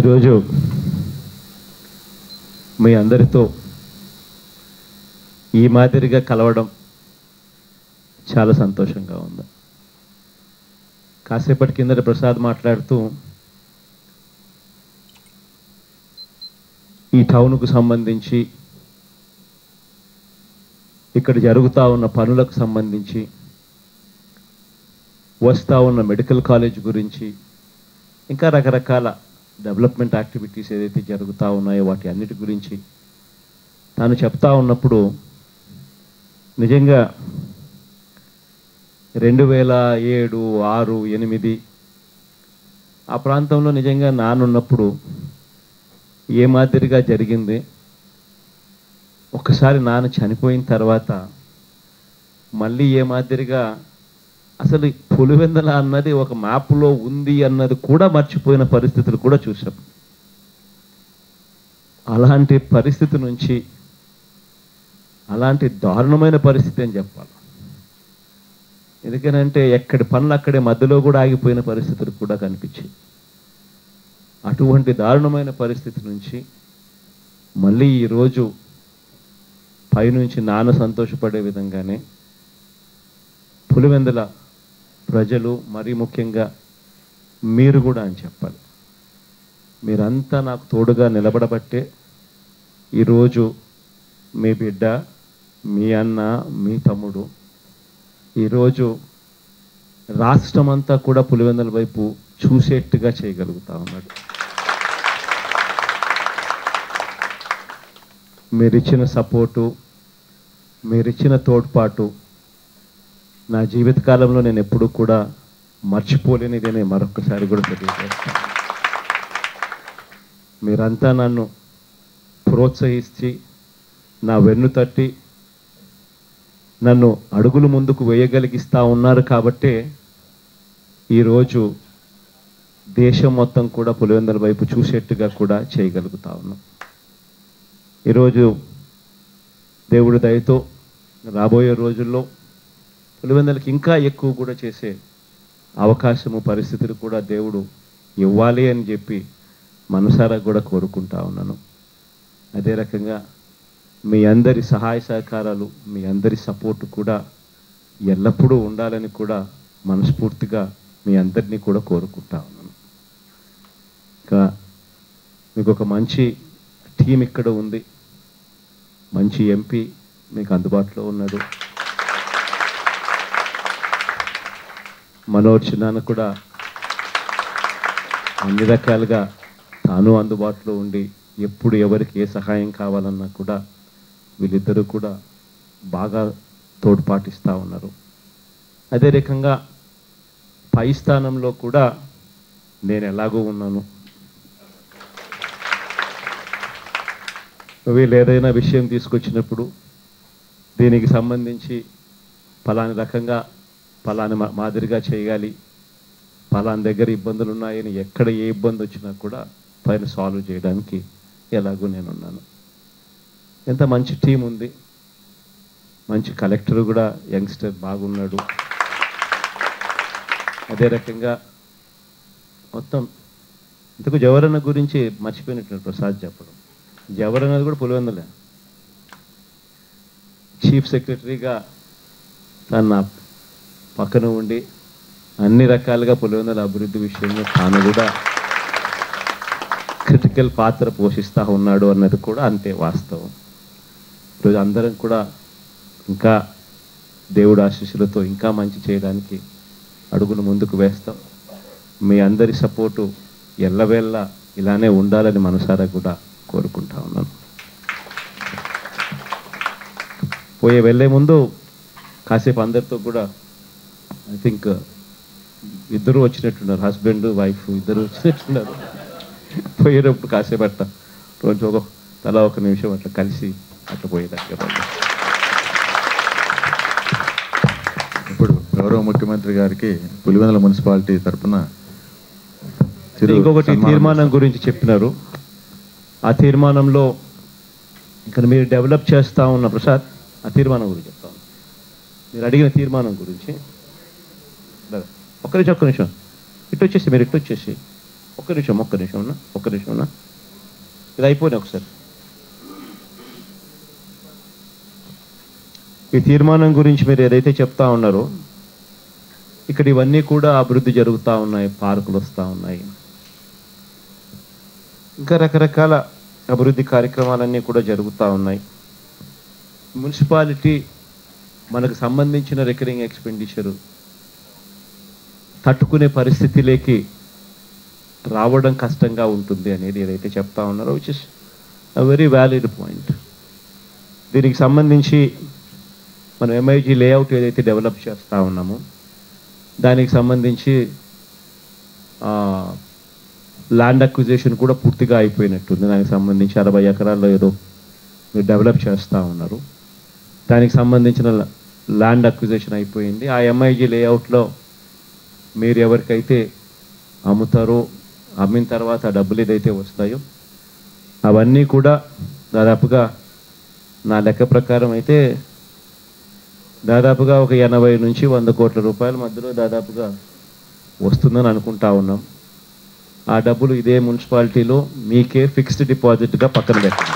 ఈరోజు మీ అందరితో ఈ మాదిరిగా కలవడం చాలా సంతోషంగా ఉంది కాసేపటి కిందట ప్రసాద్ మాట్లాడుతూ ఈ టౌన్కు సంబంధించి ఇక్కడ జరుగుతూ ఉన్న పనులకు సంబంధించి వస్తూ ఉన్న మెడికల్ కాలేజ్ గురించి ఇంకా రకరకాల డెవలప్మెంట్ యాక్టివిటీస్ ఏదైతే జరుగుతూ ఉన్నాయో వాటి అన్నిటి గురించి తాను చెప్తా ఉన్నప్పుడు నిజంగా రెండు వేల ఏడు ఆరు ఎనిమిది ఆ ప్రాంతంలో నిజంగా నానున్నప్పుడు ఏ మాదిరిగా జరిగింది ఒక్కసారి నాన్న చనిపోయిన తర్వాత మళ్ళీ ఏ మాదిరిగా అసలు పులివెందల అన్నది ఒక మ్యాప్లో ఉంది అన్నది కూడా మర్చిపోయిన పరిస్థితులు కూడా చూసాం అలాంటి పరిస్థితి నుంచి అలాంటి దారుణమైన పరిస్థితి అని చెప్పాలి ఎందుకనంటే ఎక్కడి పనులు అక్కడే మధ్యలో కూడా ఆగిపోయిన పరిస్థితులు కూడా కనిపించాయి అటువంటి దారుణమైన పరిస్థితి నుంచి మళ్ళీ ఈరోజు పైనుంచి నాన్న సంతోషపడే విధంగానే పులివెందుల ప్రజలు మరీ ముఖ్యంగా మీరు కూడా అని చెప్పాలి మీరంతా నాకు తోడుగా నిలబడబట్టే ఈరోజు మీ బిడ్డ మీ అన్న మీ తమ్ముడు ఈరోజు రాష్ట్రం అంతా కూడా పులివెందుల వైపు చూసేట్టుగా చేయగలుగుతా ఉన్నాడు మీరిచ్చిన సపోర్టు మీరిచ్చిన తోడ్పాటు నా జీవితకాలంలో నేను ఎప్పుడూ కూడా మర్చిపోలేనిది నేను మరొకసారి కూడా తెలియజేస్తాను మీరంతా నన్ను ప్రోత్సహించి నా వెన్ను తట్టి నన్ను అడుగులు ముందుకు వేయగలిగిస్తూ ఉన్నారు కాబట్టే ఈరోజు దేశం మొత్తం కూడా పులివెందుల వైపు చూసేట్టుగా కూడా చేయగలుగుతా ఉన్నాం ఈరోజు దేవుడి దయతో రాబోయే రోజుల్లో పులివెందులకి ఇంకా ఎక్కువ కూడా చేసే అవకాశము పరిస్థితులు కూడా దేవుడు ఇవ్వాలి అని చెప్పి మనసారా కూడా కోరుకుంటా ఉన్నాను అదే రకంగా మీ అందరి సహాయ సహకారాలు మీ అందరి సపోర్టు కూడా ఎల్లప్పుడూ ఉండాలని కూడా మనస్ఫూర్తిగా మీ అందరినీ కూడా కోరుకుంటా ఉన్నాను ఇంకా మీకు ఒక మంచి టీం ఇక్కడ ఉంది మంచి ఎంపీ మీకు అందుబాటులో ఉన్నాడు మనోజ్ నాన్న కూడా అన్ని రకాలుగా తాను అందుబాటులో ఉండి ఎప్పుడు ఎవరికి ఏ సహాయం కావాలన్నా కూడా వీళ్ళిద్దరూ కూడా బాగా తోడ్పాటిస్తూ ఉన్నారు అదే రకంగా పై స్థానంలో కూడా నేను ఎలాగో ఉన్నాను వీళ్ళు ఏదైనా విషయం తీసుకొచ్చినప్పుడు దీనికి సంబంధించి ఫలాని రకంగా ఫలాని మా- మాదిరిగా చేయాలి ఫలాని దగ్గర ఇబ్బందులు ఉన్నాయని ఎక్కడ ఏ ఇబ్బంది వచ్చినా కూడా పైన సాల్వ్ చేయడానికి ఎలాగో నేనున్నాను ఎంత మంచి టీం ఉంది మంచి కలెక్టర్ కూడా యంగ్స్టర్ బాగున్నాడు అదే రకంగా మొత్తం ఇంతకు జవరన్న గురించి మర్చిపోయినట్టు ప్రసాద్ చెప్పడం జవరన్నది కూడా పులివెందులే చీఫ్ సెక్రటరీగా తను నా పక్కన ఉండి అన్ని రకాలుగా పులివెందుల అభివృద్ధి విషయంలో తాను కూడా క్రిటికల్ పాత్ర పోషిస్తూ ఉన్నాడు అన్నది కూడా అంతే వాస్తవం ఈరోజు అందరం కూడా ఇంకా దేవుడు ఆశీస్సులతో ఇంకా మంచి చేయడానికి అడుగులు ముందుకు వేస్తాం మీ అందరి సపోర్టు ఎల్లవేళ్ళ ఇలానే ఉండాలని మనసారా కూడా కోరుకుంటా ఉన్నాను పోయే వెళ్ళే ముందు కాసేపు అందరితో కూడా ఐ థింక్ ఇద్దరు వచ్చినట్టున్నారు హస్బెండ్ వైఫ్ ఇద్దరు వచ్చినట్టున్నారు పోయేటప్పుడు కాసేపు అట్ట రోజు ఒక తలా ఒక నిమిషం అట్లా కలిసి అట్లా పోయేదాకా ఇప్పుడు గౌరవ ముఖ్యమంత్రి గారికి పులివెందుల మున్సిపాలిటీ తరపున చిరు ఇంకొకటి సన్మానం తీర్మానం గురించి చెప్పినారు ఆ తీర్మానంలో ఇక్కడ మీరు డెవలప్ చేస్తా ఉన్న ప్రసాద్ ఆ తీర్మానం గురించి చెప్తా ఉన్నా. మీరు అడిగిన తీర్మానం గురించి దా- ఒక్క నిమిషం ఒక్క నిమిషం ఇటు వచ్చేసి మీరు ఇటు వచ్చేసి ఒక్క నిమిషం ఒక్క నిమిషం ఉన్నా ఒక్క నిమిషం ఉన్నా ఇది అయిపోయినా ఒకసారి ఈ తీర్మానం గురించి మీరు ఏదైతే చెప్తా ఉన్నారో ఇక్కడ ఇవన్నీ కూడా అభివృద్ధి జరుగుతూ ఉన్నాయి పార్కులు వస్తూ ఉన్నాయి ఇంకా రకరకాల అభివృద్ధి కార్యక్రమాలన్నీ కూడా జరుగుతూ ఉన్నాయి మున్సిపాలిటీ మనకు సంబంధించిన రికరింగ్ ఎక్స్పెండిచరు తట్టుకునే పరిస్థితిలోకి రావడం కష్టంగా ఉంటుంది అనేది ఏదైతే చెప్తా ఉన్నారో which is a very valid point దీనికి సంబంధించి మనం ఎంఐజీ లేఅవుట్ ఏదైతే డెవలప్ చేస్తూ ఉన్నామో దానికి సంబంధించి ల్యాండ్ అక్విజిషన్ కూడా పూర్తిగా అయిపోయినట్టుంది దానికి సంబంధించి అరవై ఎకరాల్లో ఏదో మీరు డెవలప్ చేస్తూ ఉన్నారు దానికి సంబంధించిన ల్యాండ్ అక్విజిషన్ అయిపోయింది ఆ ఎంఐజీ లేఅవుట్లో మీరు ఎవరికైతే అమ్ముతారో అమ్మిన తర్వాత ఆ డబ్బులు ఏదైతే వస్తాయో అవన్నీ కూడా దాదాపుగా నా లెక్క ప్రకారం అయితే దాదాపుగా ఒక ఎనభై నుంచి వంద కోట్ల రూపాయల మధ్యలో దాదాపుగా వస్తుందని అనుకుంటా ఉన్నాం ఆ డబ్బులు ఇదే మున్సిపాలిటీలో మీకే ఫిక్స్డ్ డిపాజిట్గా పక్కన పెట్టండి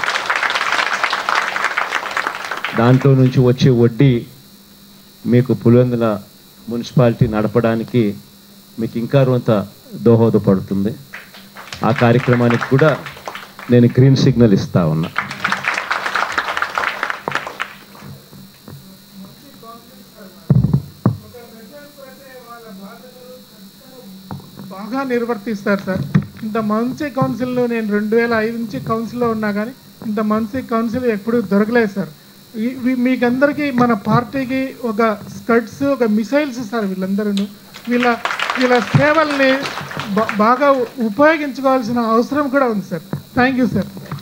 దాంట్లో నుంచి వచ్చే వడ్డీ మీకు పులివెందుల మున్సిపాలిటీ నడపడానికి మీకు ఇంకా కొంత దోహదపడుతుంది ఆ కార్యక్రమానికి కూడా నేను గ్రీన్ సిగ్నల్ ఇస్తా ఉన్నా బాగా నిర్వర్తిస్తారు సార్ ఇంత మంచి కౌన్సిల్లో నేను రెండు వేల ఐదు నుంచి కౌన్సిల్లో ఉన్నా కానీ ఇంత మంచి కౌన్సిల్ ఎప్పుడూ దొరకలేదు సార్ ఈ- వీ- మీకందరికీ మన పార్టీకి ఒక స్కర్ట్స్ ఒక మిసైల్స్ సార్ వీళ్ళందరూ వీళ్ళ వీళ్ళ సేవల్ని బా- బాగా ఉపయోగించుకోవాల్సిన అవసరం కూడా ఉంది సార్ థ్యాంక్ యూ సార్